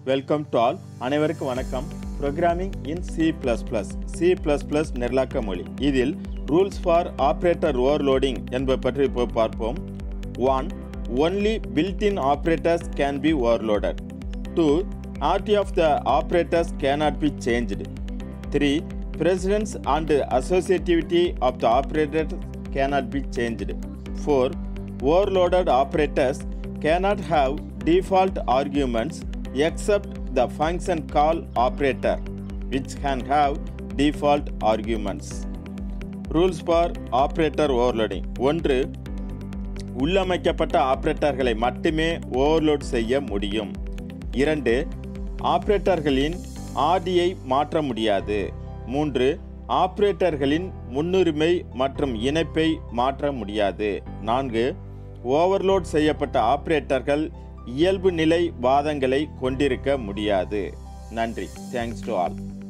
welcome to all அனைவருக்கும் வணக்கம் programming in C plus plus C plus plus நிரலாக்க மொழி இதில் ரூல்ஸ் ஃபார் ஆப்ரேட்டர் ஓவர்லோடிங் என்பதை பற்றி இப்போ பார்ப்போம் one only built-in operators can be overloaded two arity of the operators cannot be changed three precedence and associativity of the operators cannot be changed four overloaded operators cannot have default arguments except the function call operator which can have default arguments rules for operator overloading ஒன்று உள்ளமைக்கப்பட்ட ஆபரேட்டர்களை மட்டுமே overload செய்ய முடியும் இரண்டு ஆபரேட்டர்களின் ஆடியை மாற்ற முடியாது மூன்று ஆபரேட்டர்களின் முன்னுரிமை மற்றும் இணைப்பை மாற்ற முடியாது நான்கு ஓவர்லோட் செய்யப்பட்ட ஆபரேட்டர்கள் இயல்பு நிலை வாதங்களை கொண்டிருக்க முடியாது நன்றி தேங்க்ஸ் டு ஆல்